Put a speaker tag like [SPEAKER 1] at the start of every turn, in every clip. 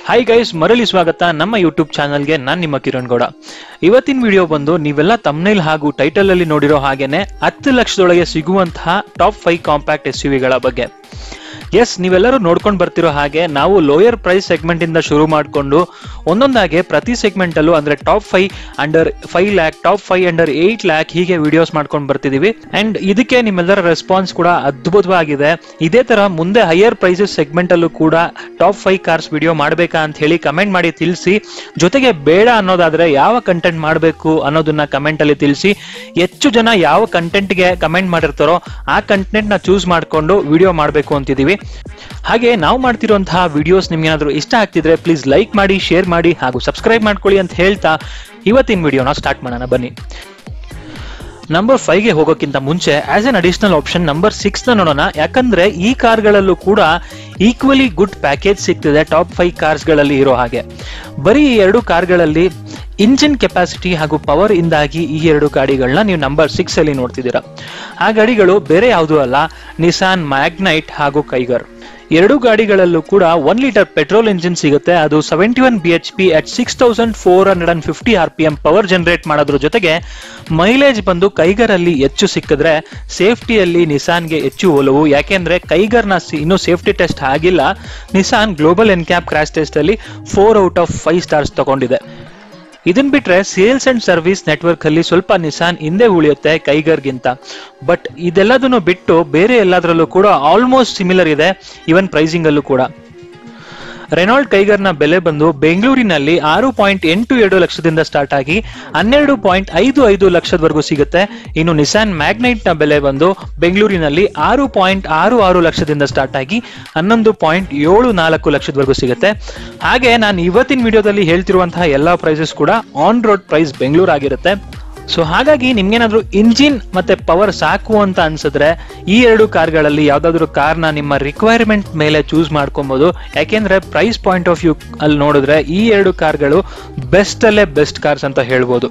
[SPEAKER 1] hi guys ಮರಳಿ ಸ್ವಾಗತ ನಮ್ಮ ಯೂಟ್ಯೂಬ್ ಚಾನಲ್ಗೆ ನಾನು ನಿಮ್ಮ ಕಿರಣ್ ಗೌಡ ಇವತ್ತಿನ ವಿಡಿಯೋ ಬಂದು ನೀವೆಲ್ಲ ತಮ್ನೈಲ್ ಹಾಗೂ ಟೈಟಲ್ ಅಲ್ಲಿ ನೋಡಿರೋ ಹಾಗೇನೆ ಹತ್ತು ಲಕ್ಷದೊಳಗೆ ಸಿಗುವಂತಹ ಟಾಪ್ ಫೈವ್ ಕಾಂಪ್ಯಾಕ್ಟ್ ಎಸ್ ಗಳ ಬಗ್ಗೆ ಎಸ್ ನೀವೆಲ್ಲರೂ ನೋಡ್ಕೊಂಡು ಬರ್ತಿರೋ ಹಾಗೆ ನಾವು ಲೋಯರ್ ಪ್ರೈಸ್ ಸೆಗ್ಮೆಂಟ್ ಇಂದ ಶುರು ಮಾಡಿಕೊಂಡು ಒಂದೊಂದಾಗೆ ಪ್ರತಿ ಸೆಗ್ಮೆಂಟ್ ಅಲ್ಲೂ ಅಂದ್ರೆ top five under five lakh top five under eight lakh ಹೀಗೆ ವಿಡಿಯೋಸ್ ಮಾಡ್ಕೊಂಡು ಬರ್ತಿದೀವಿ ಅಂಡ್ ಇದಕ್ಕೆ ನಿಮ್ಮೆಲ್ಲರ ರೆಸ್ಪಾನ್ಸ್ ಕೂಡ ಅದ್ಭುತವಾಗಿದೆ ಇದೇ ತರ ಮುಂದೆ ಹೈಯರ್ ಪ್ರೈಸಸ್ ಸೆಗ್ಮೆಂಟ್ ಅಲ್ಲೂ ಕೂಡ ಟಾಪ್ ಫೈವ್ ಕಾರ್ಸ್ ವಿಡಿಯೋ ಮಾಡಬೇಕಾ ಅಂತ ಹೇಳಿ ಕಮೆಂಟ್ ಮಾಡಿ ತಿಳಿಸಿ ಜೊತೆಗೆ ಬೇಡ ಅನ್ನೋದಾದ್ರೆ ಯಾವ ಕಂಟೆಂಟ್ ಮಾಡಬೇಕು ಅನ್ನೋದನ್ನ ಕಮೆಂಟ್ ಅಲ್ಲಿ ತಿಳಿಸಿ ಹೆಚ್ಚು ಜನ ಯಾವ ಕಂಟೆಂಟ್ ಗೆ ಕಮೆಂಟ್ ಮಾಡಿರ್ತಾರೋ ಆ ಕಂಟೆಂಟ್ ನ ಚೂಸ್ ಮಾಡ್ಕೊಂಡು ವಿಡಿಯೋ ಮಾಡಬೇಕು ಅಂತಿದೀವಿ ಹಾಗೆ ನಾವು ಮಾಡ್ತಿರುವಂತಹ ವಿಡಿಯೋಸ್ ನಿಮ್ಗೆ ಏನಾದ್ರು ಇಷ್ಟ ಆಗ್ತಿದ್ರೆ ಪ್ಲೀಸ್ ಲೈಕ್ ಮಾಡಿ ಶೇರ್ ಮಾಡಿ ಹಾಗೂ ಸಬ್ಸ್ಕ್ರೈಬ್ ಮಾಡ್ಕೊಳ್ಳಿ ಅಂತ ಹೇಳ್ತಾ ಇವತ್ತಿನ ವಿಡಿಯೋನ ಸ್ಟಾರ್ಟ್ ಮಾಡೋಣ ಬನ್ನಿ ನಂಬರ್ ಫೈವ್ಗೆ ಹೋಗೋಕ್ಕಿಂತ ಮುಂಚೆ as an additional option number six ನ ನೋಡೋಣ ಯಾಕಂದ್ರೆ ಈ ಕಾರ್ಗಳಲ್ಲೂ ಕೂಡ ಈಕ್ವಲಿ ಗುಡ್ ಪ್ಯಾಕೇಜ್ ಸಿಗ್ತಿದೆ ಟಾಪ್ ಫೈವ್ ಕಾರ್ಸ್ ಗಳಲ್ಲಿ ಇರೋ ಹಾಗೆ ಬರೀ ಈ ಎರಡು ಕಾರ್ಗಳಲ್ಲಿ ಇಂಜಿನ್ ಕೆಪಾಸಿಟಿ ಹಾಗೂ ಪವರ್ ಇಂದಾಗಿ ಈ ಎರಡು ಗಾಡಿಗಳನ್ನ ನೀವು ನಂಬರ್ ಸಿಕ್ಸ್ ಅಲ್ಲಿ ನೋಡ್ತಿದ್ದೀರಾ ಆ ಗಾಡಿಗಳು ಬೇರೆ ಯಾವುದೂ ಅಲ್ಲ ನಿಸಾನ್ ಮ್ಯಾಗ್ನೈಟ್ ಹಾಗೂ ಕೈಗರ್ ಎರಡು ಗಾಡಿಗಳಲ್ಲೂ ಕೂಡ ಒನ್ ಲೀಟರ್ ಪೆಟ್ರೋಲ್ ಇಂಜಿನ್ ಸಿಗುತ್ತೆ ಅದು seventy one B H P at six thousand four hundred and fifty R P M power generate ಮಾಡೋದ್ರ ಜೊತೆಗೆ ಮೈಲೇಜ್ ಬಂದು ಕೈಗರಲ್ಲಿ ಹೆಚ್ಚು ಸಿಕ್ಕಿದ್ರೆ ಸೇಫ್ಟಿಯಲ್ಲಿ ನಿಸಾನ್ಗೆ ಹೆಚ್ಚು ಒಲವು ಯಾಕೆಂದ್ರೆ ಕೈಗರ್ನ ಸಿ- ಇನ್ನೂ ಸೇಫ್ಟಿ ಟೆಸ್ಟ್ ಆಗಿಲ್ಲ Nissan global NCAP crash test ಅಲ್ಲಿ four out of five stars ತಗೊಂಡಿದೆ ಇದನ್ ಬಿಟ್ರೆ ಸೇಲ್ಸ್ ಅಂಡ್ ಸರ್ವಿಸ್ ನೆಟ್ವರ್ಕ್ ಅಲ್ಲಿ ಸ್ವಲ್ಪ ನಿಸಾನ್ ಹಿಂದೆ ಉಳಿಯುತ್ತೆ ಕೈಗರ್ಗಿಂತ ಬಟ್ ಇದೆಲ್ಲದನ್ನು ಬಿಟ್ಟು ಬೇರೆ ಎಲ್ಲದರಲ್ಲೂ ಕೂಡ ಆಲ್ಮೋಸ್ಟ್ ಸಿಮಿಲರ್ ಇದೆ ಇವನ್ ಪ್ರೈಸಿಂಗ್ ಅಲ್ಲೂ ಕೂಡ ರೆನಾಲ್ಡ್ ಕೈಗರ್ನ ಬೆಲೆ ಬಂದು ಬೆಂಗಳೂರಿನಲ್ಲಿ ಆರು ಪಾಯಿಂಟ್ ಎಂಟು ಎರಡು ಲಕ್ಷದಿಂದ ಸ್ಟಾರ್ಟ್ ಆಗಿ ಹನ್ನೆರಡು ಪಾಯಿಂಟ್ ಐದು ಐದು ಲಕ್ಷದವರೆಗೂ ಸಿಗುತ್ತೆ ಇನ್ನು ನಿಸಾನ್ ಮ್ಯಾಗ್ನೈಟ್ ನ ಬೆಲೆ ಬಂದು ಬೆಂಗಳೂರಿನಲ್ಲಿ ಆರು ಪಾಯಿಂಟ್ ಆರು ಆರು ಲಕ್ಷದಿಂದ ಸ್ಟಾರ್ಟ್ ಆಗಿ ಹನ್ನೊಂದು ಪಾಯಿಂಟ್ ಏಳು ನಾಲ್ಕು ಲಕ್ಷದವರೆಗೂ ಸಿಗುತ್ತೆ ಹಾಗೆ ನಾನು ಇವತ್ತಿನ ವಿಡಿಯೋದಲ್ಲಿ ಹೇಳ್ತಿರುವಂತಹ ಎಲ್ಲಾ ಪ್ರೈಸಸ್ ಕೂಡ ಆನ್ ರೋಡ್ ಪ್ರೈಸ್ ಬೆಂಗಳೂರು ಆಗಿರುತ್ತೆ ಸೊ ಹಾಗಾಗಿ ನಿಮ್ಗೇನಾದ್ರೂ ಇಂಜಿನ್ ಮತ್ತೆ ಪವರ್ ಸಾಕು ಅಂತ ಅನ್ಸಿದ್ರೆ ಈ ಎರಡು ಕಾರ್ಗಳಲ್ಲಿ ಯಾವ್ದಾದ್ರು ಕಾರ್ನ ನಿಮ್ಮ ರಿಕ್ವೈರ್ಮೆಂಟ್ ಮೇಲೆ ಚೂಸ್ ಮಾಡ್ಕೊಬಹುದು ಯಾಕೆಂದ್ರೆ ಪ್ರೈಸ್ ಪಾಯಿಂಟ್ ಆಫ್ ವ್ಯೂ ಅಲ್ಲಿ ನೋಡಿದ್ರೆ ಈ ಎರಡು ಕಾರ್ಗಳು ಬೆಸ್ಟ್ ಅಲ್ಲೇ ಬೆಸ್ಟ್ ಕಾರ್ಸ್ ಅಂತ ಹೇಳ್ಬೋದು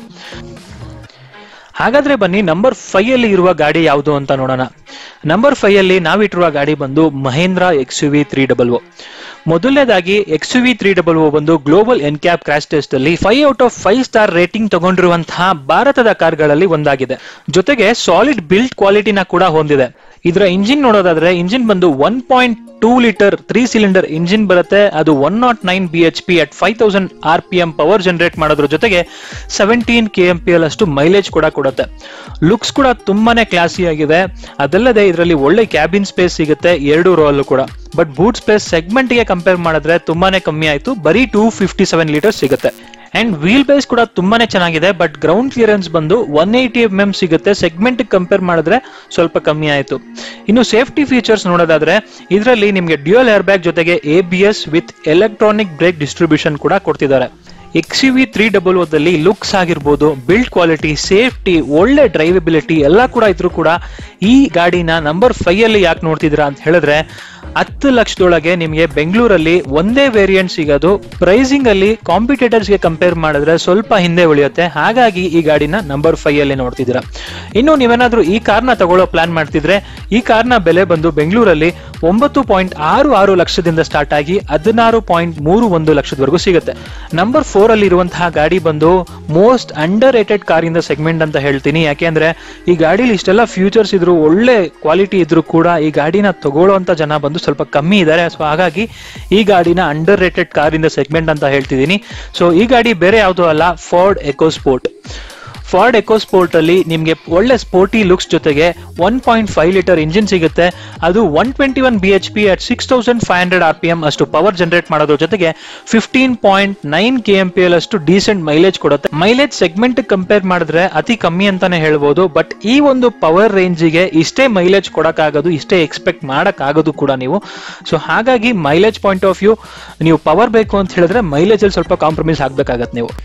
[SPEAKER 1] ಹಾಗಾದ್ರೆ ಬನ್ನಿ ನಂಬರ್ ಫೈವ್ ಅಲ್ಲಿ ಇರುವ ಗಾಡಿ ಯಾವುದು ಅಂತ ನೋಡೋಣ ನಂಬರ್ ಫೈವ್ ಅಲ್ಲಿ ನಾವಿಟ್ಟಿರುವ ಗಾಡಿ ಬಂದು Mahindra X U V three double O ಮೊದಲನೇದಾಗಿ X U V three double O ಬಂದು ಗ್ಲೋಬಲ್ ಎನ್ಕ್ಯಾಪ್ ಕ್ರಾಶ್ ಟೆಸ್ಟ್ ಅಲ್ಲಿ five out of five star rating ತಗೊಂಡಿರುವಂತಹ ಭಾರತದ ಕಾರ್ಗಳಲ್ಲಿ ಒಂದಾಗಿದೆ ಜೊತೆಗೆ ಸಾಲಿಡ್ ಬಿಲ್ಡ್ ಕ್ವಾಲಿಟಿನ ಕೂಡ ಹೊಂದಿದೆ ಇದರ ಇಂಜಿನ್ ನೋಡೋದಾದ್ರೆ ಇಂಜಿನ್ ಬಂದು one point two litre three cylinder engine ಬರುತ್ತೆ ಅದು one naught nine B H P at five thousand R P M power generate ಮಾಡೋದ್ರ ಜೊತೆಗೆ seventeen K M P L ಅಷ್ಟು ಮೈಲೇಜ್ ಕೂಡ ಕೊಡುತ್ತೆ ಲುಕ್ಸ್ ಕೂಡ ತುಂಬಾನೇ ಕ್ಲಾಸಿ ಆಗಿದೆ ಅದಲ್ಲದೆ ಇದರಲ್ಲಿ ಒಳ್ಳೆ ಕ್ಯಾಬಿನ್ ಸ್ಪೇಸ್ ಸಿಗುತ್ತೆ ಎರಡು ರೋ ಅಲ್ಲೂ ಕೂಡ ಬಟ್ ಬೂಟ್ ಸ್ಪೇಸ್ ಸೆಗ್ಮೆಂಟ್ ಗೆ ಕಂಪೇರ್ ಮಾಡಿದ್ರೆ ತುಂಬಾನೇ ಕಮ್ಮಿ ಆಯ್ತು ಬರೀ ಟೂ ಫಿಫ್ಟಿ ಸೆವೆನ್ ಲೀಟರ್ ಸಿಗುತ್ತೆ ಅಂಡ್ ವೀಲ್ ಬೇಸ್ ಕೂಡ ತುಂಬಾನೇ ಚೆನ್ನಾಗಿದೆ ಬಟ್ ಗ್ರೌಂಡ್ ಕ್ಲಿಯರೆನ್ಸ್ ಬಂದು ಒನ್ ಏಯ್ಟಿ ಎಂ ಎಂ ಸಿಗುತ್ತೆ ಸೆಗ್ಮೆಂಟ್ ಕಂಪೇರ್ ಮಾಡಿದ್ರೆ ಸ್ವಲ್ಪ ಕಮ್ಮಿ ಆಯ್ತು ಇನ್ನು ಸೇಫ್ಟಿ ಫೀಚರ್ಸ್ ನೋಡೋದಾದ್ರೆ ಇದರಲ್ಲಿ ನಿಮಗೆ ಡ್ಯೂಯಲ್ ಏರ್ ಬ್ಯಾಗ್ ಜೊತೆಗೆ A B S with electronic brake distribution ಕೂಡ ಕೊಡ್ತಿದ್ದಾರೆ X U V three double ಓದಲ್ಲಿ ಲುಕ್ಸ್ ಆಗಿರ್ಬೋದು ಬಿಲ್ಡ್ ಕ್ವಾಲಿಟಿ ಸೇಫ್ಟಿ ಒಳ್ಳೆ ಡ್ರೈವಬಿಲಿಟಿ ಎಲ್ಲ ಕೂಡ ಇದ್ರೂ ಕೂಡ ಈ ಗಾಡಿನ ನಂಬರ್ ಫೈವ್ ಅಲ್ಲಿ ಯಾಕೆ ನೋಡ್ತಿದ್ದೀರಾ ಅಂತ ಹೇಳಿದ್ರೆ ಹತ್ತು ಲಕ್ಷದೊಳಗೆ ನಿಮಗೆ ಬೆಂಗಳೂರಲ್ಲಿ ಒಂದೇ ವೇರಿಯಂಟ್ ಸಿಗೋದು ಪ್ರೈಸಿಂಗ್ ಅಲ್ಲಿ ಕಾಂಪಿಟೇಟರ್ಸ್ ಗೆ ಕಂಪೇರ್ ಮಾಡಿದ್ರೆ ಸ್ವಲ್ಪ ಹಿಂದೆ ಉಳಿಯುತ್ತೆ ಹಾಗಾಗಿ ಈ ಗಾಡಿನ ನಂಬರ್ ಫೈವ್ ಅಲ್ಲಿ ನೋಡ್ತಿದ್ದೀರಾ ಇನ್ನು ನೀವೇನಾದ್ರೂ ಈ ಕಾರ್ನ ತಗೊಳ್ಳೋ ಪ್ಲಾನ್ ಮಾಡ್ತಿದ್ರೆ ಈ ಕಾರ್ನ ಬೆಲೆ ಬಂದು ಬೆಂಗಳೂರಲ್ಲಿ ಒಂಬತ್ತು ಪಾಯಿಂಟ್ ಆರು ಆರು ಲಕ್ಷದಿಂದ ಸ್ಟಾರ್ಟ್ ಆಗಿ ಹದಿನಾರು ಪಾಯಿಂಟ್ ಮೂರು ಒಂದು ಲಕ್ಷದವರೆಗೂ ಸಿಗುತ್ತೆ ನಂಬರ್ ಫೋರ್ ಅಲ್ಲಿ ಇರುವಂತಹ ಗಾಡಿ ಬಂದು most underrated car in the segment ಅಂತ ಹೇಳ್ತೀನಿ ಯಾಕೆಂದ್ರೆ ಈ ಗಾಡಿಲಿ ಇಷ್ಟೆಲ್ಲ ಫ್ಯೂಚರ್ಸ್ ಇದ್ರು ಒಳ್ಳೆ ಕ್ವಾಲಿಟಿ ಇದ್ರು ಕೂಡ ಈ ಗಾಡಿನ ತಗೊಳ್ಳೋಂತ ಜನ ಬಂದು ಸ್ವಲ್ಪ ಕಮ್ಮಿ ಇದ್ದಾರೆ ಸೊ ಹಾಗಾಗಿ ಈ ಗಾಡಿನ underrated car in the segment ಅಂತ ಹೇಳ್ತಿದ್ದೀನಿ ಸೊ ಈ ಗಾಡಿ ಬೇರೆ ಯಾವುದೂ ಅಲ್ಲ ಫಾರ್ಡ್ ಎಕೋಸ್ಪೋರ್ಟ್ ಫಾರ್ಡ್ ಎಕೋಸ್ಪೋರ್ಟ್ ಅಲ್ಲಿ ನಿಮಗೆ ಒಳ್ಳೆ ಸ್ಪೋರ್ಟಿ ಲುಕ್ಸ್ ಜೊತೆಗೆ one point five litre engine ಸಿಗುತ್ತೆ ಅದು one twenty one B H P at six thousand five hundred R P M ಅಷ್ಟು ಪವರ್ ಜನರೇಟ್ ಮಾಡೋದ್ರ ಜೊತೆಗೆ fifteen point nine K M P L ಅಷ್ಟು ಡೀಸೆಂಟ್ ಮೈಲೇಜ್ ಕೊಡುತ್ತೆ mileage segment compare ಮಾಡಿದ್ರೆ ಅತಿ ಕಮ್ಮಿ ಅಂತಾನೆ ಹೇಳ್ಬೋದು ಬಟ್ ಈ ಒಂದು ಪವರ್ ರೇಂಜಿಗೆ ಇಷ್ಟೇ ಮೈಲೇಜ್ ಕೊಡಕ್ಕಾಗೋದು ಇಷ್ಟೇ ಎಕ್ಸ್ಪೆಕ್ಟ್ ಮಾಡಕ್ಕಾಗೋದು ಕೂಡ ನೀವು ಸೊ ಹಾಗಾಗಿ ಮೈಲೇಜ್ ಪಾಯಿಂಟ್ ಆಫ್ ವ್ಯೂ ನೀವು ಪವರ್ ಬೇಕು ಅಂತ ಹೇಳಿದ್ರೆ ಮೈಲೇಜ್ ಅಲ್ಲಿ ಸ್ವಲ್ಪ ಕಾಂಪ್ರಮೈಸ್ ಆಗ್ಬೇಕಾಗತ್ತೆ ನೀವು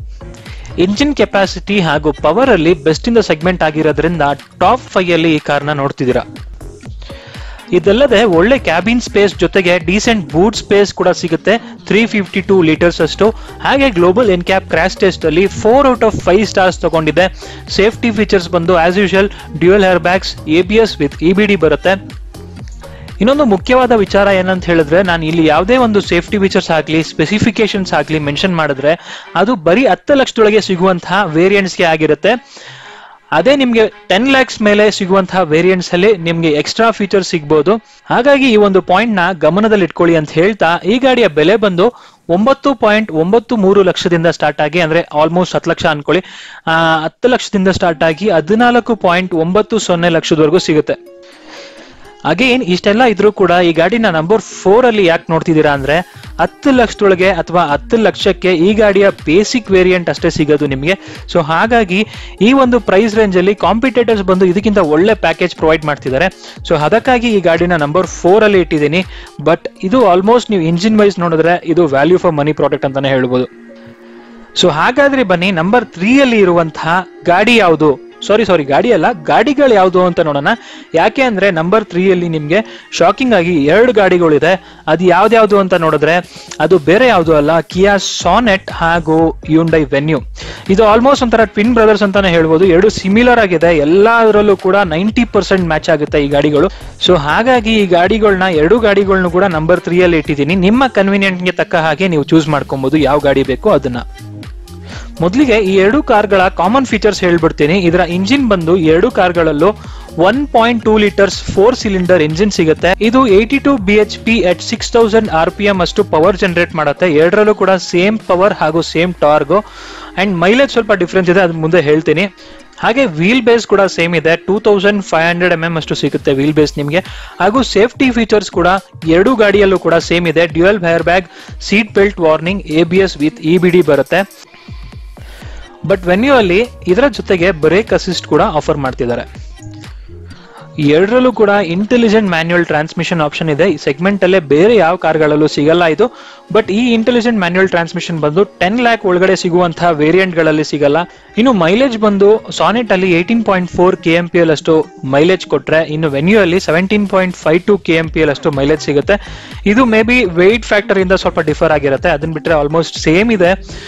[SPEAKER 1] ಇಂಜಿನ್ ಕೆಪಾಸಿಟಿ ಹಾಗೂ ಪವರ್ ಅಲ್ಲಿ ಬೆಸ್ಟ್ ಇನ್ ದ ಸೆಗ್ಮೆಂಟ್ ಆಗಿರೋದ್ರಿಂದ ಟಾಪ್ ಫೈವ್ ಅಲ್ಲಿ ಈ ಕಾರ್ನ ನೋಡ್ತಿದ್ದೀರಾ ಇದಲ್ಲದೆ ಒಳ್ಳೆ ಕ್ಯಾಬಿನ್ ಸ್ಪೇಸ್ ಜೊತೆಗೆ ಡೀಸೆಂಟ್ ಬೂಟ್ ಸ್ಪೇಸ್ ಕೂಡ ಸಿಗುತ್ತೆ ತ್ರೀ ಫಿಫ್ಟಿ ಟೂ ಲೀಟರ್ಸ್ ಅಷ್ಟು ಹಾಗೆ ಗ್ಲೋಬಲ್ ಎನ್ಕ್ಯಾಪ್ ಕ್ರಾಶ್ ಟೆಸ್ಟ್ ಅಲ್ಲಿ four out of five stars ತಗೊಂಡಿದೆ ಸೇಫ್ಟಿ ಫೀಚರ್ಸ್ ಬಂದು as usual dual air bags A B S with E B D ಬರುತ್ತೆ ಇನ್ನೊಂದು ಮುಖ್ಯವಾದ ವಿಚಾರ ಏನಂತ ಹೇಳಿದ್ರೆ ನಾನು ಇಲ್ಲಿ ಯಾವುದೇ ಒಂದು ಸೇಫ್ಟಿ ಫೀಚರ್ಸ್ ಆಗ್ಲಿ ಸ್ಪೆಸಿಫಿಕೇಶನ್ಸ್ ಆಗ್ಲಿ ಮೆನ್ಷನ್ ಮಾಡಿದ್ರೆ ಅದು ಬರೀ ಹತ್ತು ಲಕ್ಷದೊಳಗೆ ಸಿಗುವಂತಹ ವೇರಿಯಂಟ್ಸ್ಗೆ ಆಗಿರುತ್ತೆ ಅದೇ ನಿಮ್ಗೆ ಟೆನ್ ಲ್ಯಾಕ್ಸ್ ಮೇಲೆ ಸಿಗುವಂತಹ ವೇರಿಯಂಟ್ಸ್ ಅಲ್ಲಿ ನಿಮ್ಗೆ ಎಕ್ಸ್ಟ್ರಾ ಫೀಚರ್ ಸಿಗ್ಬೋದು ಹಾಗಾಗಿ ಈ ಒಂದು ಪಾಯಿಂಟ್ ನ ಗಮನದಲ್ಲಿ ಇಟ್ಕೊಳ್ಳಿ ಅಂತ ಹೇಳ್ತಾ ಈ ಗಾಡಿಯ ಬೆಲೆ ಬಂದು ಒಂಬತ್ತು ಪಾಯಿಂಟ್ ಒಂಬತ್ತು ಮೂರು ಲಕ್ಷದಿಂದ ಸ್ಟಾರ್ಟ್ ಆಗಿ ಅಂದ್ರೆ ಆಲ್ಮೋಸ್ಟ್ ಹತ್ತು ಲಕ್ಷ ಅನ್ಕೊಳ್ಳಿ ಆ ಹತ್ತು ಲಕ್ಷದಿಂದ ಸ್ಟಾರ್ಟ್ ಆಗಿ ಹದಿನಾಲ್ಕು ಪಾಯಿಂಟ್ ಒಂಬತ್ತು ಸೊನ್ನೆ ಲಕ್ಷದವರೆಗೂ ಸಿಗುತ್ತೆ ಅಗೇನ್ ಇಷ್ಟೆಲ್ಲ ಇದ್ರೂ ಕೂಡ ಈ ಗಾಡಿನ ನಂಬರ್ ಫೋರ್ ಅಲ್ಲಿ ಯಾಕೆ ನೋಡ್ತಿದ್ದೀರಾ ಅಂದ್ರೆ ಹತ್ತು ಲಕ್ಷದೊಳಗೆ ಅಥವಾ ಹತ್ತು ಲಕ್ಷಕ್ಕೆ ಈ ಗಾಡಿಯ ಬೇಸಿಕ್ ವೇರಿಯಂಟ್ ಅಷ್ಟೇ ಸಿಗೋದು ನಿಮಗೆ ಸೊ ಹಾಗಾಗಿ ಈ ಒಂದು ಪ್ರೈಸ್ ರೇಂಜ್ ಅಲ್ಲಿ ಕಾಂಪಿಟೇಟರ್ಸ್ ಬಂದು ಇದಕ್ಕಿಂತ ಒಳ್ಳೆ ಪ್ಯಾಕೇಜ್ ಪ್ರೊವೈಡ್ ಮಾಡ್ತಿದ್ದಾರೆ ಸೊ ಅದಕ್ಕಾಗಿ ಈ ಗಾಡಿನ ನಂಬರ್ ಫೋರ್ ಅಲ್ಲಿ ಇಟ್ಟಿದ್ದೀನಿ ಬಟ್ ಇದು ಆಲ್ಮೋಸ್ಟ್ ನೀವು ಇಂಜಿನ್ ವೈಸ್ ನೋಡಿದ್ರೆ ಇದು ವ್ಯಾಲ್ಯೂ ಫಾರ್ ಮನಿ ಪ್ರಾಡಕ್ಟ್ ಅಂತಾನೆ ಹೇಳ್ಬೋದು ಸೊ ಹಾಗಾದ್ರೆ ಬನ್ನಿ ನಂಬರ್ ತ್ರೀ ಅಲ್ಲಿ ಇರುವಂತಹ ಗಾಡಿ ಯಾವುದು ಸಾರಿ ಸಾರಿ ಗಾಡಿ ಅಲ್ಲ ಗಾಡಿಗಳು ಯಾವುದು ಅಂತ ನೋಡೋಣ ಯಾಕೆ ಅಂದ್ರೆ ನಂಬರ್ ತ್ರೀ ಅಲ್ಲಿ ನಿಮ್ಗೆ ಶಾಕಿಂಗ್ ಆಗಿ ಎರಡು ಗಾಡಿಗಳಿದೆ ಅದು ಯಾವ್ದ್ಯಾವ್ದು ಅಂತ ನೋಡಿದ್ರೆ ಅದು ಬೇರೆ ಯಾವುದು ಅಲ್ಲ ಕಿಯಾ ಸಾನೆಟ್ ಹಾಗೂ ಯುಂಡೈ ವೆನ್ಯೂ ಇದು ಆಲ್ಮೋಸ್ಟ್ ಒಂಥರ ಟ್ವಿನ್ ಬ್ರದರ್ಸ್ ಅಂತಾನೆ ಹೇಳ್ಬೋದು ಎರಡು ಸಿಮಿಲರ್ ಆಗಿದೆ ಎಲ್ಲದರಲ್ಲೂ ಕೂಡ ನೈಂಟಿ ಪರ್ಸೆಂಟ್ ಮ್ಯಾಚ್ ಆಗುತ್ತೆ ಈ ಗಾಡಿಗಳು ಸೊ ಹಾಗಾಗಿ ಈ ಗಾಡಿಗಳನ್ನ ಎರಡು ಗಾಡಿಗಳನ್ನ ಕೂಡ ನಂಬರ್ ತ್ರೀ ಅಲ್ಲಿ ಇಟ್ಟಿದ್ದೀನಿ ನಿಮ್ಮ ಕನ್ವೀನಿಯಂಟ್ಗೆ ತಕ್ಕ ಹಾಗೆ ನೀವು ಚೂಸ್ ಮಾಡ್ಕೊಬಹುದು ಯಾವ ಗಾಡಿ ಬೇಕೋ ಅದನ್ನ ಮೊದಲಿಗೆ ಈ ಎರಡು ಕಾರ್ಗಳ ಕಾಮನ್ ಫೀಚರ್ಸ್ ಹೇಳ್ಬಿಡ್ತೀನಿ ಇದರ ಇಂಜಿನ್ ಬಂದು ಎರಡು ಕಾರ್ಗಳಲ್ಲೂ one point two litres four cylinder engine ಸಿಗುತ್ತೆ ಇದು eighty two B H P at six thousand R P M ಅಷ್ಟು ಪವರ್ ಜನರೇಟ್ ಮಾಡುತ್ತೆ ಎರಡರಲ್ಲೂ ಕೂಡ ಸೇಮ್ ಪವರ್ ಹಾಗೂ ಸೇಮ್ ಟಾರ್ಗು ಅಂಡ್ ಮೈಲೇಜ್ ಸ್ವಲ್ಪ ಡಿಫ್ರೆನ್ಸ್ ಇದೆ ಅದ್ ಮುಂದೆ ಹೇಳ್ತೀನಿ ಹಾಗೆ ವೀಲ್ ಬೇಸ್ ಕೂಡ ಸೇಮ್ ಇದೆ two thousand five hundred M M ಅಷ್ಟು ಸಿಗುತ್ತೆ ವೀಲ್ ಬೇಸ್ ನಿಮಗೆ ಹಾಗೂ ಸೇಫ್ಟಿ ಫೀಚರ್ಸ್ ಕೂಡ ಎರಡು ಗಾಡಿಯಲ್ಲೂ ಕೂಡ ಸೇಮ್ ಇದೆ dual air bag seat belt warning A B S with E B D ಬರುತ್ತೆ ಬಟ್ ವೆನ್ಯೂ ಅಲ್ಲಿ ಇದರ ಜೊತೆಗೆ ಬ್ರೇಕ್ ಅಸಿಸ್ಟ್ ಕೂಡ ಆಫರ್ ಮಾಡ್ತಿದ್ದಾರೆ ಎರಡರಲ್ಲೂ ಕೂಡ ಇಂಟೆಲಿಜೆಂಟ್ ಮ್ಯಾನ್ಯುಯಲ್ ಟ್ರಾನ್ಸ್ಮಿಷನ್ ಆಪ್ಷನ್ ಇದೆ ಈ ಸೆಗ್ಮೆಂಟ್ ಅಲ್ಲೇ ಬೇರೆ ಯಾವ ಕಾರ್ಗಳಲ್ಲೂ ಸಿಗಲ್ಲ ಇದು ಬಟ್ ಈ ಇಂಟೆಲಿಜೆಂಟ್ ಮ್ಯಾನ್ಯುಯಲ್ ಟ್ರಾನ್ಸ್ಮಿಷನ್ ಬಂದು ಟೆನ್ ಲ್ಯಾಕ್ ಒಳಗಡೆ ಸಿಗುವಂತಹ ವೇರಿಯಂಟ್ ಗಳಲ್ಲಿ ಸಿಗಲ್ಲ ಇನ್ನು ಮೈಲೇಜ್ ಬಂದು ಸಾನೆಟ್ ಅಲ್ಲಿ eighteen point four K M P L ಅಷ್ಟು ಮೈಲೇಜ್ ಕೊಟ್ರೆ ಇನ್ನು ವೆನ್ಯೂ ಅಲ್ಲಿ seventeen point five two K M P L ಅಷ್ಟು ಮೈಲೇಜ್ ಸಿಗುತ್ತೆ ಇದು ಮೇ ಬಿ ವೆಯ್ಟ್ ಫ್ಯಾಕ್ಟರ್ ಇಂದ ಸ್ವಲ್ಪ ಡಿಫರ್ ಆಗಿರುತ್ತೆ ಅದನ್ನ ಬಿಟ್ರೆ ಆಲ್ಮೋಸ್ಟ್ ಸೇಮ್ ಇದೆ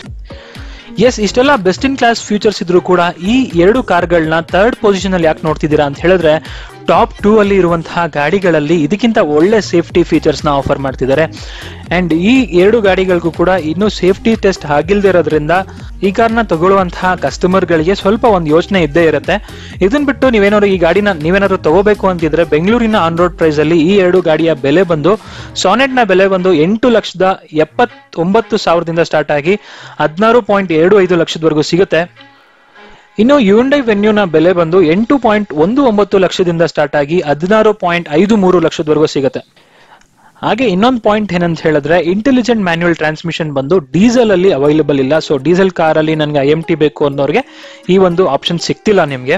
[SPEAKER 1] ಎಸ್ ಇಷ್ಟೆಲ್ಲ ಬೆಸ್ಟ್ ಇನ್ ಕ್ಲಾಸ್ ಫ್ಯೂಚರ್ಸ್ ಇದ್ರು ಕೂಡ ಈ ಎರಡು ಕಾರ್ಗಳನ್ನ ಥರ್ಡ್ ಪೊಸಿಷನ್ ಅಲ್ಲಿ ಯಾಕೆ ನೋಡ್ತಿದ್ದೀರಾ ಅಂತ ಹೇಳಿದ್ರೆ ಟಾಪ್ ಟೂ ಅಲ್ಲಿ ಇರುವಂತಹ ಗಾಡಿಗಳಲ್ಲಿ ಇದಕ್ಕಿಂತ ಒಳ್ಳೆ ಸೇಫ್ಟಿ ಫೀಚರ್ಸ್ ನ ಆಫರ್ ಮಾಡ್ತಿದ್ದಾರೆ ಅಂಡ್ ಈ ಎರಡು ಗಾಡಿಗಳಿಗೂ ಕೂಡ ಇನ್ನೂ ಸೇಫ್ಟಿ ಟೆಸ್ಟ್ ಆಗಿಲ್ದೇ ಇರೋದ್ರಿಂದ ಈ ಕಾರ್ನ ತಗೊಳ್ಳುವಂತಹ ಕಸ್ಟಮರ್ ಗಳಿಗೆ ಸ್ವಲ್ಪ ಒಂದು ಯೋಚನೆ ಇದ್ದೇ ಇರುತ್ತೆ ಇದನ್ ಬಿಟ್ಟು ನೀವೇನಾದ್ರು ಈ ಗಾಡಿನ ನೀವೇನಾದ್ರು ತಗೋಬೇಕು ಅಂತಿದ್ರೆ ಬೆಂಗಳೂರಿನ ಆನ್ ರೋಡ್ ಪ್ರೈಸ್ ಅಲ್ಲಿ ಈ ಎರಡು ಗಾಡಿಯ ಬೆಲೆ ಬಂದು ಸಾನೆಟ್ ನ ಬೆಲೆ ಬಂದು ಎಂಟು ಲಕ್ಷದ ಎಪ್ಪತ್ತೊಂಬತ್ತು ಸಾವಿರದಿಂದ ಸ್ಟಾರ್ಟ್ ಆಗಿ ಹದಿನಾರು ಪಾಯಿಂಟ್ ಎರಡು ಐದು ಲಕ್ಷದವರೆಗೂ ಸಿಗುತ್ತೆ ಇನ್ನು ಯುಂಡೈ ವೆನ್ಯೂನ ಬೆಲೆ ಬಂದು ಎಂಟು ಪಾಯಿಂಟ್ ಒಂದು ಒಂಬತ್ತು ಲಕ್ಷದಿಂದ ಸ್ಟಾರ್ಟ್ ಆಗಿ ಹದಿನಾರು ಪಾಯಿಂಟ್ ಐದು ಮೂರು ಲಕ್ಷದವರೆಗೂ ಸಿಗುತ್ತೆ ಹಾಗೆ ಇನ್ನೊಂದು ಪಾಯಿಂಟ್ ಏನಂತ ಹೇಳಿದ್ರೆ ಇಂಟೆಲಿಜೆಂಟ್ ಮ್ಯಾನ್ಯುಯಲ್ ಟ್ರಾನ್ಸ್ಮಿಷನ್ ಬಂದು ಡೀಸೆಲ್ ಅಲ್ಲಿ ಅವೈಲೇಬಲ್ ಇಲ್ಲ ಸೊ ಡೀಸೆಲ್ ಕಾರ್ ಅಲ್ಲಿ ನನಗೆ ಐ ಎಂ ಟಿ ಬೇಕು ಅನ್ನೋರಿಗೆ ಈ ಒಂದು ಆಪ್ಷನ್ ಸಿಗ್ತಿಲ್ಲ ನಿಮಗೆ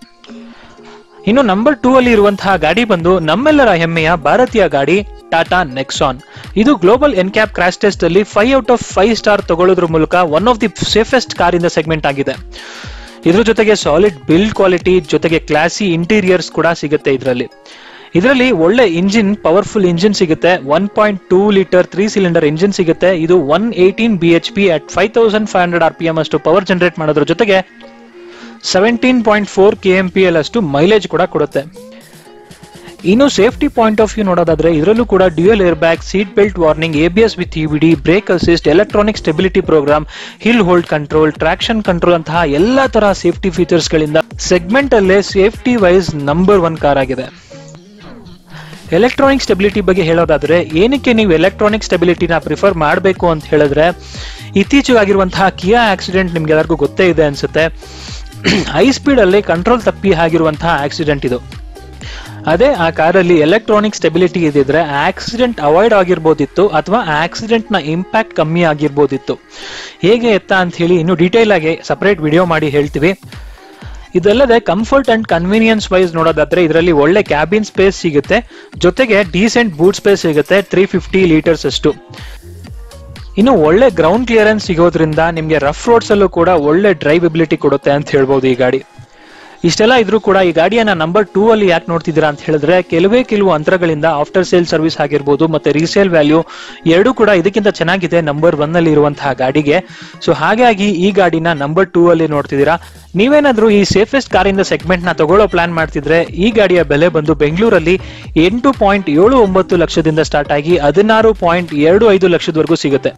[SPEAKER 1] ಇನ್ನು ನಂಬರ್ ಟೂ ಅಲ್ಲಿ ಇರುವಂತಹ ಗಾಡಿ ಬಂದು ನಮ್ಮೆಲ್ಲರ ಹೆಮ್ಮೆಯ ಭಾರತೀಯ ಗಾಡಿ ಟಾಟಾ ನೆಕ್ಸಾನ್ ಇದು ಗ್ಲೋಬಲ್ ಎನ್ಕ್ಯಾಪ್ ಕ್ರಾಶ್ ಟೆಸ್ಟ್ ಅಲ್ಲಿ five out of five star ತಗೊಳ್ಳೋದ್ರ ಮೂಲಕ one of the safest car in the segment ಆಗಿದೆ ಇದ್ರ ಜೊತೆಗೆ ಸಾಲಿಡ್ ಬಿಲ್ಡ್ ಕ್ವಾಲಿಟಿ ಜೊತೆಗೆ ಕ್ಲಾಸಿ ಇಂಟೀರಿಯರ್ಸ್ ಕೂಡ ಸಿಗುತ್ತೆ ಇದರಲ್ಲಿ ಇದರಲ್ಲಿ ಒಳ್ಳೆ ಇಂಜಿನ್ ಪವರ್ಫುಲ್ ಇಂಜಿನ್ ಸಿಗುತ್ತೆ one point two litre three cylinder engine ಸಿಗುತ್ತೆ ಇದು one eighteen B H P at five thousand five hundred R P M ಅಷ್ಟು ಪವರ್ ಜನರೇಟ್ ಮಾಡೋದ್ರ ಜೊತೆಗೆ seventeen point four K M P L ಅಷ್ಟು mileage ಕೂಡ ಕೊಡುತ್ತೆ ಇನ್ನು ಸೇಫ್ಟಿ ಪಾಯಿಂಟ್ ಆಫ್ ವ್ಯೂ ನೋಡೋದಾದ್ರೆ ಇದರಲ್ಲೂ ಕೂಡ dual air bag seat belt warning ABS with EBD brake assist electronic stability program hill hold control traction control ಅಂತಹ ಎಲ್ಲಾ ತರ ಸೇಫ್ಟಿ ಫೀಚರ್ಸ್ ಗಳಿಂದ ಸೆಗ್ಮೆಂಟ್ ಅಲ್ಲೇ safety wise number one car ಆಗಿದೆ electronic stability ಬಗ್ಗೆ ಹೇಳೋದಾದ್ರೆ ಏನಕ್ಕೆ ನೀವು ಎಲೆಕ್ಟ್ರಾನಿಕ್ ಸ್ಟೆಬಿಲಿಟಿನ ಪ್ರಿಫರ್ ಮಾಡಬೇಕು ಅಂತ ಹೇಳಿದ್ರೆ ಇತ್ತೀಚೆಗೆ ಆಗಿರುವಂತಹ ಕಿಯಾ ಆಕ್ಸಿಡೆಂಟ್ ನಿಮ್ಗೆ ಎಲ್ಲರಿಗೂ ಗೊತ್ತೇ ಇದೆ ಅನ್ಸುತ್ತೆ ಹೈ ಸ್ಪೀಡ್ ಅಲ್ಲಿ ಕಂಟ್ರೋಲ್ ತಪ್ಪಿ ಆಗಿರುವಂತಹ ಆಕ್ಸಿಡೆಂಟ್ ಇದು ಅದೇ ಆ ಕಾರಲ್ಲಿ ಎಲೆಕ್ಟ್ರಾನಿಕ್ ಸ್ಟೆಬಿಲಿಟಿ ಇದ್ದಿದ್ರೆ ಆಕ್ಸಿಡೆಂಟ್ ಅವಾಯ್ಡ್ ಆಗಿರ್ಬೋದಿತ್ತು ಅಥವಾ ಆಕ್ಸಿಡೆಂಟ್ ನ ಇಂಪ್ಯಾಕ್ಟ್ ಕಮ್ಮಿ ಆಗಿರ್ಬೋದಿತ್ತು ಹೇಗೆ ಎತ್ತ ಅಂತ ಹೇಳಿ ಇನ್ನು ಡೀಟೇಲ್ ಆಗಿ ಸಪರೇಟ್ ವಿಡಿಯೋ ಮಾಡಿ ಹೇಳ್ತೀವಿ ಇದಲ್ಲದೆ ಕಂಫರ್ಟ್ ಅಂಡ್ ಕನ್ವೀನಿಯನ್ಸ್ ವೈಸ್ ನೋಡೋದಾದ್ರೆ ಇದರಲ್ಲಿ ಒಳ್ಳೆ ಕ್ಯಾಬಿನ್ ಸ್ಪೇಸ್ ಸಿಗುತ್ತೆ ಜೊತೆಗೆ ಡೀಸೆಂಟ್ ಬೂಟ್ ಸ್ಪೇಸ್ ಸಿಗುತ್ತೆ ತ್ರೀ ಫಿಫ್ಟಿ ಲೀಟರ್ಸ್ ಅಷ್ಟು ಇನ್ನು ಒಳ್ಳೆ ಗ್ರೌಂಡ್ ಕ್ಲಿಯರೆನ್ಸ್ ಸಿಗೋದ್ರಿಂದ ನಿಮಗೆ ರಫ್ ರೋಡ್ಸ್ ಅಲ್ಲೂ ಕೂಡ ಒಳ್ಳೆ ಡ್ರೈವಬಿಲಿಟಿ ಕೊಡುತ್ತೆ ಅಂತ ಹೇಳ್ಬೋದು ಈ ಗಾಡಿ ಇಷ್ಟೆಲ್ಲ ಇದ್ರೂ ಕೂಡ ಈ ಗಾಡಿಯನ್ನ ನಂಬರ್ ಟೂ ಅಲ್ಲಿ ಯಾಕೆ ನೋಡ್ತಿದ್ದೀರಾ ಅಂತ ಹೇಳಿದ್ರೆ ಕೆಲವೇ ಕೆಲವು ಅಂತರಗಳಿಂದ ಆಫ್ಟರ್ ಸೇಲ್ ಸರ್ವಿಸ್ ಆಗಿರ್ಬೋದು ಮತ್ತೆ ರೀಸೇಲ್ ವ್ಯಾಲ್ಯೂ ಎರಡೂ ಕೂಡ ಇದಕ್ಕಿಂತ ಚೆನ್ನಾಗಿದೆ ನಂಬರ್ ಒನ್ ಅಲ್ಲಿ ಇರುವಂತಹ ಗಾಡಿಗೆ ಸೊ ಹಾಗಾಗಿ ಈ ಗಾಡಿನ ನಂಬರ್ ಟೂ ಅಲ್ಲಿ ನೋಡ್ತಿದ್ದೀರಾ ನೀವೇನಾದ್ರೂ ಈ ಸೇಫೆಸ್ಟ್ ಕಾರಿಂದ ಸೆಗ್ಮೆಂಟ್ ನ ತಗೊಳ್ಳೋ ಪ್ಲಾನ್ ಮಾಡ್ತಿದ್ರೆ ಈ ಗಾಡಿಯ ಬೆಲೆ ಬಂದು ಬೆಂಗಳೂರಲ್ಲಿ ಎಂಟು ಪಾಯಿಂಟ್ ಏಳು ಒಂಬತ್ತು ಲಕ್ಷದಿಂದ ಸ್ಟಾರ್ಟ್ ಆಗಿ ಹದಿನಾರು ಪಾಯಿಂಟ್ ಎರಡು ಐದು ಲಕ್ಷದವರೆಗೂ ಸಿಗುತ್ತೆ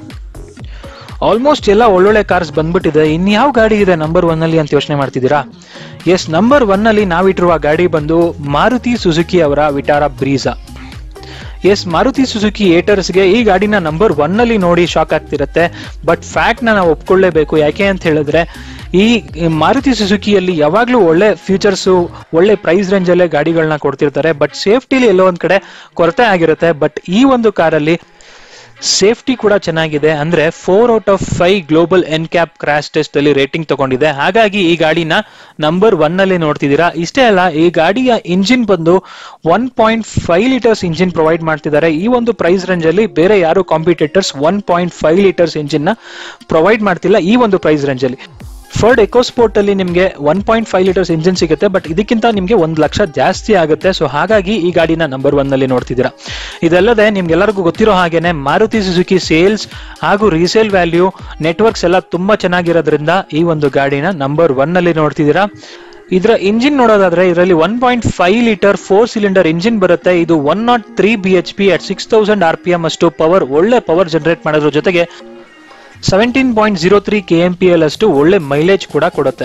[SPEAKER 1] ಆಲ್ಮೋಸ್ಟ್ ಎಲ್ಲ ಒಳ್ಳೊಳ್ಳೆ ಕಾರ್ಸ್ ಬಂದ್ಬಿಟ್ಟಿದೆ ಇನ್ಯಾವ ಗಾಡಿ ಇದೆ ನಂಬರ್ ಒನ್ ಅಲ್ಲಿ ಅಂತ ಯೋಚನೆ ಮಾಡ್ತಿದ್ದೀರಾ ಎಸ್ ನಂಬರ್ ಒನ್ ಅಲ್ಲಿ ನಾವಿಟ್ಟಿರುವ ಗಾಡಿ ಬಂದು ಮಾರುತಿ ಸುಜುಕಿ ಅವರ Vitara Brezza yes Maruti Suzuki ಏಟರ್ಸ್ಗೆ ಈ ಗಾಡಿನ ನಂಬರ್ ಒನ್ ಅಲ್ಲಿ ನೋಡಿ ಶಾಕ್ ಆಗ್ತಿರತ್ತೆ ಬಟ್ ಫ್ಯಾಕ್ಟ್ ನ ನಾವು ಒಪ್ಕೊಳ್ಳೇಬೇಕು ಯಾಕೆ ಅಂತ ಹೇಳಿದ್ರೆ ಈ ಮಾರುತಿ ಸುಜುಕಿಯಲ್ಲಿ ಯಾವಾಗ್ಲೂ ಒಳ್ಳೆ ಫ್ಯೂಚರ್ಸ್ ಒಳ್ಳೆ ಪ್ರೈಸ್ ರೇಂಜ್ ಅಲ್ಲೇ ಗಾಡಿಗಳನ್ನ ಕೊಡ್ತಿರ್ತಾರೆ ಬಟ್ ಸೇಫ್ಟಿಲಿ ಎಲ್ಲೋ ಒಂದ್ ಕಡೆ ಕೊರತೆ ಆಗಿರುತ್ತೆ ಬಟ್ ಈ ಒಂದು ಕಾರಲ್ಲಿ ಸೇಫ್ಟಿ ಕೂಡ ಚೆನ್ನಾಗಿದೆ ಅಂದ್ರೆ four out of five global NCAP crash test ಅಲ್ಲಿ ರೇಟಿಂಗ್ ತಗೊಂಡಿದೆ ಹಾಗಾಗಿ ಈ ಗಾಡಿನ ನಂಬರ್ ಒನ್ ಅಲ್ಲಿ ನೋಡ್ತಿದ್ದೀರಾ ಇಷ್ಟೇ ಅಲ್ಲ ಈ ಗಾಡಿಯ ಇಂಜಿನ್ ಬಂದು one point five litres engine provide ಮಾಡ್ತಿದ್ದಾರೆ ಈ ಒಂದು ಪ್ರೈಸ್ ರೇಂಜ್ ಅಲ್ಲಿ ಬೇರೆ ಯಾರು competitors one point five litres engine ನ ಪ್ರೊವೈಡ್ ಮಾಡ್ತಿಲ್ಲ ಈ ಒಂದು ಪ್ರೈಸ್ ರೇಂಜ್ ಅಲ್ಲಿ ಫರ್ಡ್ ಎಕೋಸ್ಪೋರ್ಟ್ ಅಲ್ಲಿ ನಿಮಗೆ one point five litres engine ಸಿಗುತ್ತೆ ಬಟ್ ಇದಕ್ಕಿಂತ ನಿಮಗೆ ಒಂದು ಲಕ್ಷ ಜಾಸ್ತಿ ಆಗುತ್ತೆ ಸೊ ಹಾಗಾಗಿ ಈ ಗಾಡಿನ ನಂಬರ್ ಒನ್ ಅಲ್ಲಿ ನೋಡ್ತಿದ್ದೀರಾ ಇದಲ್ಲದೆ ನಿಮ್ಗೆಲ್ಲರಿಗೂ ಗೊತ್ತಿರೋ ಹಾಗೇನೆ ಮಾರುತಿ ಸುಜುಕಿ ಸೇಲ್ಸ್ ಹಾಗೂ ರೀಸೇಲ್ ವ್ಯಾಲ್ಯೂ ನೆಟ್ವರ್ಕ್ಸ್ ಎಲ್ಲ ತುಂಬಾ ಚೆನ್ನಾಗಿರೋದ್ರಿಂದ ಈ ಒಂದು ಗಾಡಿನ ನಂಬರ್ ಒನ್ ಅಲ್ಲಿ ನೋಡ್ತಿದ್ದೀರಾ ಇದರ ಇಂಜಿನ್ ನೋಡೋದಾದ್ರೆ ಇದರಲ್ಲಿ one point five litre four cylinder engine ಬರುತ್ತೆ ಇದು one not three B H P at six thousand R P M ಅಷ್ಟು ಪವರ್ ಒಳ್ಳೆ ಪವರ್ ಜನರೇಟ್ ಮಾಡೋದ್ರ ಜೊತೆಗೆ seventeen point zero three K M P L ಅಷ್ಟು ಒಳ್ಳೆ ಮೈಲೇಜ್ ಕೂಡ ಕೊಡುತ್ತೆ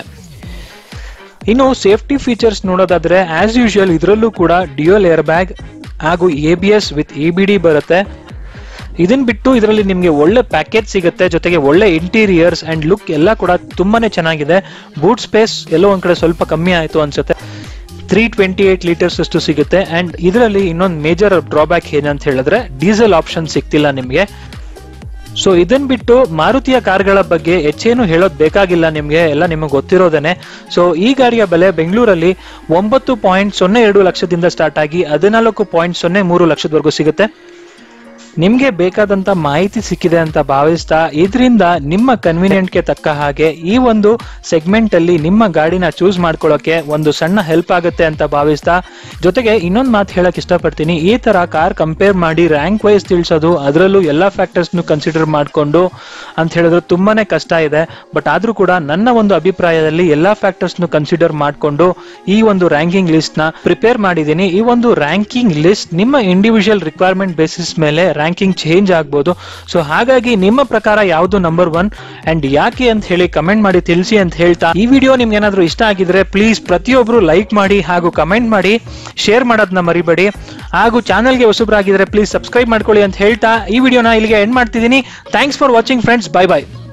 [SPEAKER 1] ಇನ್ನು ಸೇಫ್ಟಿ ಫೀಚರ್ಸ್ ನೋಡೋದಾದ್ರೆ ಆಸ್ ಯೂಶುವಲ್ ಇದರಲ್ಲೂ ಕೂಡ ಡ್ಯೂಯಲ್ ಏರ್ ಬ್ಯಾಗ್ ಹಾಗೂ A B S with E B D ಬರುತ್ತೆ ಇದನ್ ಬಿಟ್ಟು ಇದರಲ್ಲಿ ನಿಮಗೆ ಒಳ್ಳೆ ಪ್ಯಾಕೇಜ್ ಸಿಗುತ್ತೆ ಜೊತೆಗೆ ಒಳ್ಳೆ ಇಂಟೀರಿಯರ್ಸ್ ಅಂಡ್ ಲುಕ್ ಎಲ್ಲ ಕೂಡ ತುಂಬಾನೇ ಚೆನ್ನಾಗಿದೆ ಬೂಟ್ ಸ್ಪೇಸ್ ಎಲ್ಲೋ ಒಂದ್ ಕಡೆ ಸ್ವಲ್ಪ ಕಮ್ಮಿ ಆಯ್ತು ಅನ್ಸುತ್ತೆ ತ್ರೀ ಟ್ವೆಂಟಿ ಏಟ್ ಲೀಟರ್ಸ್ ಅಷ್ಟು ಸಿಗುತ್ತೆ ಅಂಡ್ ಇದರಲ್ಲಿ ಇನ್ನೊಂದು ಮೇಜರ್ ಡ್ರಾಬ್ಯಾಕ್ ಏನಂತ ಹೇಳಿದ್ರೆ ಡೀಸೆಲ್ ಆಪ್ಷನ್ ಸಿಗ್ತಿಲ್ಲ ನಿಮಗೆ ಸೊ ಇದನ್ ಬಿಟ್ಟು ಮಾರುತಿಯ ಕಾರ್ಗಳ ಬಗ್ಗೆ ಹೆಚ್ಚೇನು ಹೇಳೋದ್ ಬೇಕಾಗಿಲ್ಲ ನಿಮ್ಗೆ ಎಲ್ಲ ನಿಮಗೆ ಗೊತ್ತಿರೋದೇನೆ ಸೊ ಈ ಗಾಡಿಯ ಬೆಲೆ ಬೆಂಗಳೂರಲ್ಲಿ ಒಂಬತ್ತು ಪಾಯಿಂಟ್ ಸೊನ್ನೆ ಎರಡು ಲಕ್ಷದಿಂದ ಸ್ಟಾರ್ಟ್ ಆಗಿ ಹದಿನಾಲ್ಕು ಪಾಯಿಂಟ್ ಸೊನ್ನೆ ಮೂರು ಲಕ್ಷದವರೆಗೂ ಸಿಗುತ್ತೆ ನಿಮ್ಗೆ ಬೇಕಾದಂತ ಮಾಹಿತಿ ಸಿಕ್ಕಿದೆ ಅಂತ ಭಾವಿಸ್ತಾ ಇದರಿಂದ ನಿಮ್ಮ ಕನ್ವಿನಿಯೆಂಟ್ಗೆ ತಕ್ಕ ಹಾಗೆ ಈ ಒಂದು ಸೆಗ್ಮೆಂಟ್ ಅಲ್ಲಿ ನಿಮ್ಮ ಗಾಡಿನ ಚೂಸ್ ಮಾಡ್ಕೊಳ್ಳೋಕೆ ಒಂದು ಸಣ್ಣ ಹೆಲ್ಪ್ ಆಗುತ್ತೆ ಅಂತ ಭಾವಿಸ್ತಾ ಜೊತೆಗೆ ಇನ್ನೊಂದು ಮಾತು ಹೇಳಕ್ ಇಷ್ಟಪಡ್ತೀನಿ ಈ ತರ ಕಾರ್ ಕಂಪೇರ್ ಮಾಡಿ ರ್ಯಾಂಕ್ ವೈಸ್ ತಿಳಿಸೋದು ಅದರಲ್ಲೂ ಎಲ್ಲಾ ಫ್ಯಾಕ್ಟರ್ಸ್ ಕನ್ಸಿಡರ್ ಮಾಡಿಕೊಂಡು ಅಂತ ಹೇಳಿದ್ರೆ ತುಂಬಾನೇ ಕಷ್ಟ ಇದೆ ಬಟ್ ಆದ್ರೂ ಕೂಡ ನನ್ನ ಒಂದು ಅಭಿಪ್ರಾಯದಲ್ಲಿ ಎಲ್ಲಾ ಫ್ಯಾಕ್ಟರ್ಸ್ ಕನ್ಸಿಡರ್ ಮಾಡಿಕೊಂಡು ಈ ಒಂದು ರ್ಯಾಂಕಿಂಗ್ ಲಿಸ್ಟ್ ನ ಪ್ರಿಪೇರ್ ಮಾಡಿದ್ದೀನಿ ಈ ಒಂದು ರ್ಯಾಂಕಿಂಗ್ ಲಿಸ್ಟ್ ನಿಮ್ಮ ಇಂಡಿವಿಜುವಲ್ ರಿಕ್ವೈರ್ಮೆಂಟ್ ಬೇಸಿಸ್ ಮೇಲೆ ರ್ಯಾಂಕಿಂಗ್ ಚೇಂಜ್ ಆಗ್ಬೋದು ಸೊ ಹಾಗಾಗಿ ನಿಮ್ಮ ಪ್ರಕಾರ ಯಾವುದು ನಂಬರ್ ಒನ್ ಅಂಡ್ ಯಾಕೆ ಅಂತ ಹೇಳಿ ಕಮೆಂಟ್ ಮಾಡಿ ತಿಳಿಸಿ ಅಂತ ಹೇಳ್ತಾ ಈ ವಿಡಿಯೋ ನಿಮ್ಗೆ ಏನಾದ್ರೂ ಇಷ್ಟ ಆಗಿದ್ರೆ ಪ್ಲೀಸ್ ಪ್ರತಿಯೊಬ್ರು ಲೈಕ್ ಮಾಡಿ ಹಾಗೂ ಕಮೆಂಟ್ ಮಾಡಿ ಶೇರ್ ಮಾಡೋದನ್ನ ಮರಿಬೇಡಿ ಹಾಗೂ ಚಾನಲ್ಗೆ ಹೊಸಬ್ರಾಗಿದ್ರೆ ಪ್ಲೀಸ್ ಸಬ್ಸ್ಕ್ರೈಬ್ ಮಾಡ್ಕೊಳ್ಳಿ ಅಂತ ಹೇಳ್ತಾ ಈ ವಿಡಿಯೋನ ಇಲ್ಲಿಗೆ ಎಂಡ್ ಮಾಡ್ತಿದ್ದೀನಿ thanks for watching friends bye by